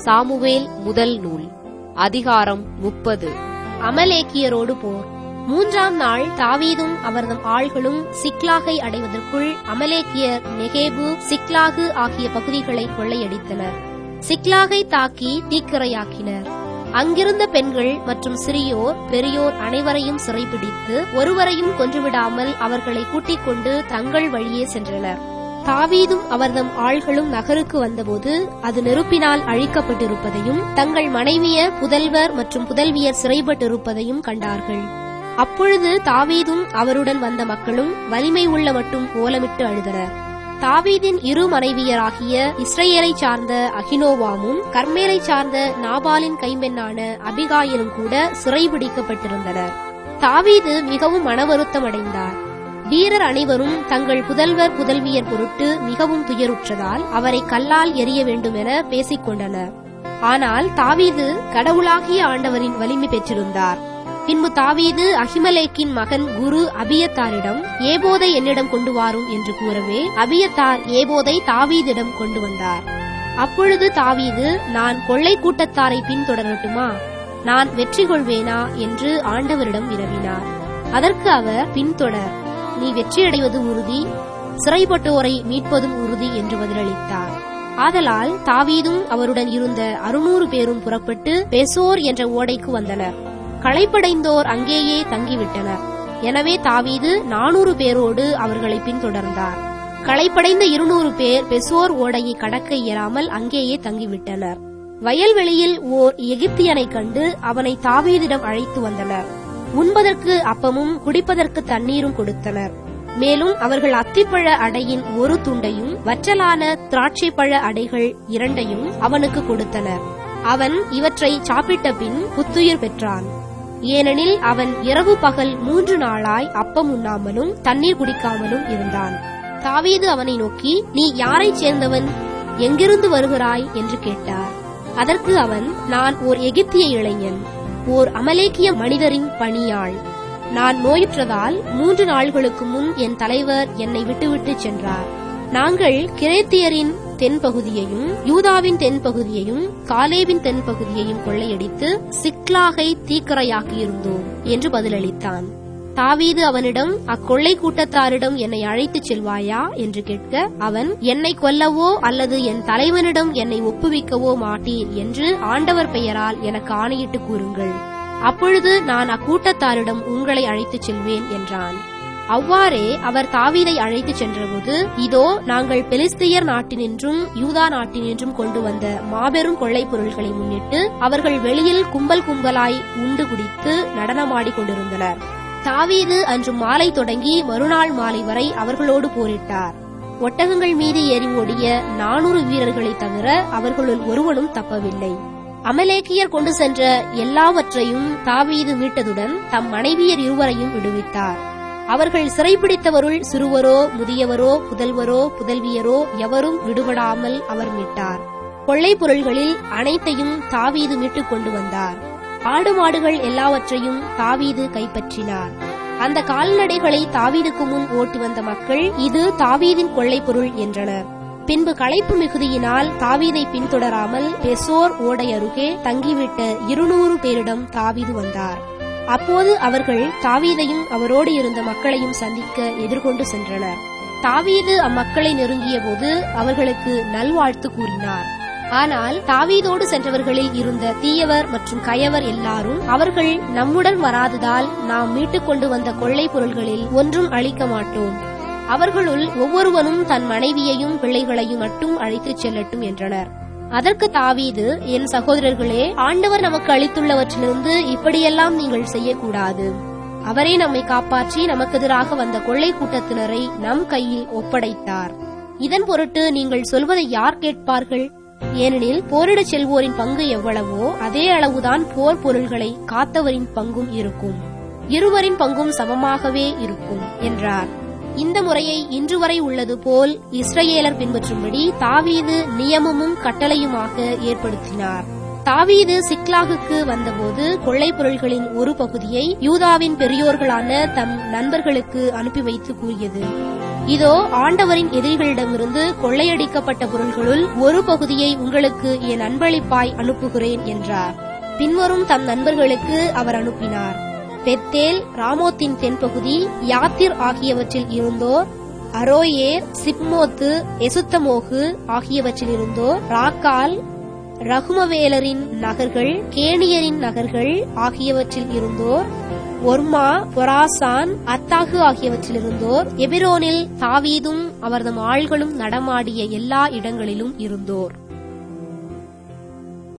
Samuel முதல் நூல் அதிகாரம் முப்பது அமலேக்கியரோடு போர் மூன்றாம் நாள் தாவீதும் அவரது ஆள்களும் சிக்லாகை அடைவதற்குள் அமலேக்கியர் நெகேபு சிக்லாகு ஆகிய பகுதிகளை கொள்ளையடித்தனர் சிக்லாகை தாக்கி தீக்கிரையாக்கினர் அங்கிருந்த பெண்கள் மற்றும் சிறியோர் பெரியோர் அனைவரையும் சிறைபிடித்து ஒருவரையும் கொன்றுவிடாமல் அவர்களை கூட்டிக் கொண்டு தங்கள் வழியே சென்றனர் தாவீதும் அவர்தம் ஆள்களும் நகருக்கு வந்தபோது அது நெருப்பினால் அழிக்கப்பட்டிருப்பதையும் தங்கள் மனைவியர் புதல்வர் மற்றும் புதல்வியர் சிறைப்பட்டிருப்பதையும் கண்டார்கள் அப்பொழுது தாவீதும் அவருடன் வந்த மக்களும் வலிமை உள்ள மட்டும் ஓலமிட்டு அழுதனர் தாவீதின் இரு மனைவியராகிய இஸ்ரேலை சார்ந்த அகினோவாமும் கர்மேலை சார்ந்த நாபாலின் கைம்பெண்ணான அபிகாயிலும் கூட சிறைபிடிக்கப்பட்டிருந்தனர் தாவீது மிகவும் மனவருத்தம் அடைந்தார் வீரர் அனைவரும் தங்கள் புதல்வர் புதல்வியர் பொருட்டு மிகவும் துயருற்றதால் அவரை கல்லால் எறிய வேண்டும் என பேசிக் கொண்டனர் ஆனால் தாவீது கடவுளாகிய ஆண்டவரின் வலிமை பெற்றிருந்தார் பின்பு தாவீது அகிமலேக்கின் மகன் குரு அபியத்தாரிடம் ஏபோதை என்னிடம் கொண்டு வாரும் என்று கூறவே அபியத்தார் ஏபோதை தாவீதிடம் கொண்டு வந்தார் அப்பொழுது தாவீது நான் கொள்ளை கூட்டத்தாரை பின்தொடரட்டுமா நான் வெற்றி கொள்வேனா என்று ஆண்டவரிடம் வினவினார் அதற்கு அவர் பின்தொடர் நீ வெற்றியடைவது உறுதி சிறைப்பட்டோரை மீட்பதும் உறுதி என்று பதிலளித்தார் ஆதலால் தாவீதும் அவருடன் இருந்த அறுநூறு பேரும் புறப்பட்டு பெசோர் என்ற ஓடைக்கு வந்தனர் களைப்படைந்தோர் அங்கேயே தங்கிவிட்டனர் எனவே தாவீது நானூறு பேரோடு அவர்களை பின்தொடர்ந்தார் களைப்படைந்த இருநூறு பேர் பெசோர் ஓடையை கடக்க இயலாமல் அங்கேயே தங்கிவிட்டனர் வயல்வெளியில் ஓர் எகிப்தியனை கண்டு அவனை தாவீதிடம் அழைத்து வந்தனர் உண்பதற்கு அப்பமும் குடிப்பதற்கு தண்ணீரும் கொடுத்தனர் மேலும் அவர்கள் அத்திப்பழ அடையின் ஒரு துண்டையும் வற்றலான திராட்சைப்பழ அடைகள் இரண்டையும் அவனுக்கு கொடுத்தனர் அவன் இவற்றை சாப்பிட்ட பின் புத்துயிர் பெற்றான் ஏனெனில் அவன் இரவு பகல் மூன்று நாளாய் அப்பம் உண்ணாமலும் தண்ணீர் குடிக்காமலும் இருந்தான் தாவீது அவனை நோக்கி நீ யாரைச் சேர்ந்தவன் எங்கிருந்து வருகிறாய் என்று கேட்டார் அதற்கு அவன் நான் ஓர் எகிப்திய இளைஞன் ஓர் அமலேக்கிய மனிதரின் பணியாள் நான் நோயுற்றதால் மூன்று நாள்களுக்கு முன் என் தலைவர் என்னை விட்டுவிட்டு சென்றார் நாங்கள் கிரேத்தியரின் தென்பகுதியையும் யூதாவின் தென்பகுதியையும் காலேவின் தென்பகுதியையும் கொள்ளையடித்து சிக்லாகை தீக்கரையாக்கியிருந்தோம் என்று பதிலளித்தான் தாவீது அவனிடம் அக்கொள்ளை கூட்டத்தாரிடம் என்னை அழைத்துச் செல்வாயா என்று கேட்க அவன் என்னை கொல்லவோ அல்லது என் தலைவனிடம் என்னை ஒப்புவிக்கவோ மாட்டீர் என்று ஆண்டவர் பெயரால் எனக்கு ஆணையிட்டு கூறுங்கள் அப்பொழுது நான் அக்கூட்டத்தாரிடம் உங்களை அழைத்துச் செல்வேன் என்றான் அவ்வாறே அவர் தாவீதை அழைத்துச் சென்றபோது இதோ நாங்கள் பெலிஸ்தியர் நாட்டினின்றும் யூதா நாட்டினின்றும் கொண்டு வந்த மாபெரும் கொள்ளைப் பொருள்களை முன்னிட்டு அவர்கள் வெளியில் கும்பல் கும்பலாய் உண்டு குடித்து நடனமாடிக் கொண்டிருந்தனர் தாவீது அன்று மாலை தொடங்கி மறுநாள் மாலை வரை அவர்களோடு போரிட்டார் ஒட்டகங்கள் மீது ஏறி ஓடிய நானூறு வீரர்களைத் தவிர அவர்களுள் ஒருவனும் தப்பவில்லை அமலேக்கியர் கொண்டு சென்ற எல்லாவற்றையும் தாவீது மீட்டதுடன் தம் மனைவியர் இருவரையும் விடுவித்தார் அவர்கள் சிறைப்பிடித்தவருள் சிறுவரோ முதியவரோ புதல்வரோ புதல்வியரோ எவரும் விடுபடாமல் அவர் மீட்டார் கொள்ளைப் பொருள்களில் அனைத்தையும் தாவீது மீட்டுக் கொண்டு வந்தார் ஆடு மாடுகள் எல்லாவற்றையும் தாவீது கைப்பற்றினார் அந்த கால்நடைகளை தாவீதுக்கு முன் ஓட்டி வந்த மக்கள் இது தாவீதின் கொள்ளைப் பொருள் என்றனர் பின்பு களைப்பு மிகுதியினால் தாவீதை பின்தொடராமல் பெசோர் ஓடை அருகே தங்கிவிட்ட இருநூறு பேரிடம் தாவீது வந்தார் அப்போது அவர்கள் தாவீதையும் அவரோடு இருந்த மக்களையும் சந்திக்க எதிர்கொண்டு சென்றனர் தாவீது அம்மக்களை நெருங்கிய போது அவர்களுக்கு நல்வாழ்த்து கூறினார் ஆனால் தாவீதோடு சென்றவர்களில் இருந்த தீயவர் மற்றும் கயவர் எல்லாரும் அவர்கள் நம்முடன் வராததால் நாம் மீட்டுக் கொண்டு வந்த கொள்ளை பொருள்களில் ஒன்றும் அளிக்க மாட்டோம் அவர்களுள் ஒவ்வொருவனும் தன் மனைவியையும் பிள்ளைகளையும் மட்டும் அழைத்துச் செல்லட்டும் என்றனர் அதற்கு தாவீது என் சகோதரர்களே ஆண்டவர் நமக்கு அளித்துள்ளவற்றிலிருந்து இப்படியெல்லாம் நீங்கள் செய்யக்கூடாது அவரே நம்மை காப்பாற்றி நமக்கு எதிராக வந்த கொள்ளை கூட்டத்தினரை நம் கையில் ஒப்படைத்தார் இதன் பொருட்டு நீங்கள் சொல்வதை யார் கேட்பார்கள் ஏனெனில் போரிடச் செல்வோரின் பங்கு எவ்வளவோ அதே அளவுதான் போர் பொருள்களை காத்தவரின் பங்கும் இருக்கும் இருவரின் பங்கும் சமமாகவே இருக்கும் என்றார் இந்த முறையை இன்று வரை உள்ளது போல் இஸ்ரேலர் பின்பற்றும்படி தாவீது நியமமும் கட்டளையுமாக ஏற்படுத்தினார் தாவீது சிக்லாகுக்கு வந்தபோது கொள்ளைப் பொருள்களின் ஒரு பகுதியை யூதாவின் பெரியோர்களான தம் நண்பர்களுக்கு அனுப்பி வைத்து கூறியது இதோ ஆண்டவரின் எதிரிகளிடமிருந்து கொள்ளையடிக்கப்பட்ட பொருள்களுள் ஒரு பகுதியை உங்களுக்கு என் அன்பளிப்பாய் அனுப்புகிறேன் என்றார் பின்வரும் தம் நண்பர்களுக்கு அவர் அனுப்பினார் பெத்தேல் ராமோத்தின் தென்பகுதி யாத்திர் ஆகியவற்றில் இருந்தோர் அரோயேர் சிப்மோத்து எசுத்தமோகு ஆகியவற்றில் இருந்தோர் ராக்கால் ரகுமவேலரின் நகர்கள் கேணியரின் நகர்கள் ஆகியவற்றில் இருந்தோர் ஒர்மா பொராசான் அத்தாகு ஆகியவற்றில் இருந்தோர் எபிரோனில் தாவீதும் அவர்தம் ஆள்களும் நடமாடிய எல்லா இடங்களிலும் இருந்தோர்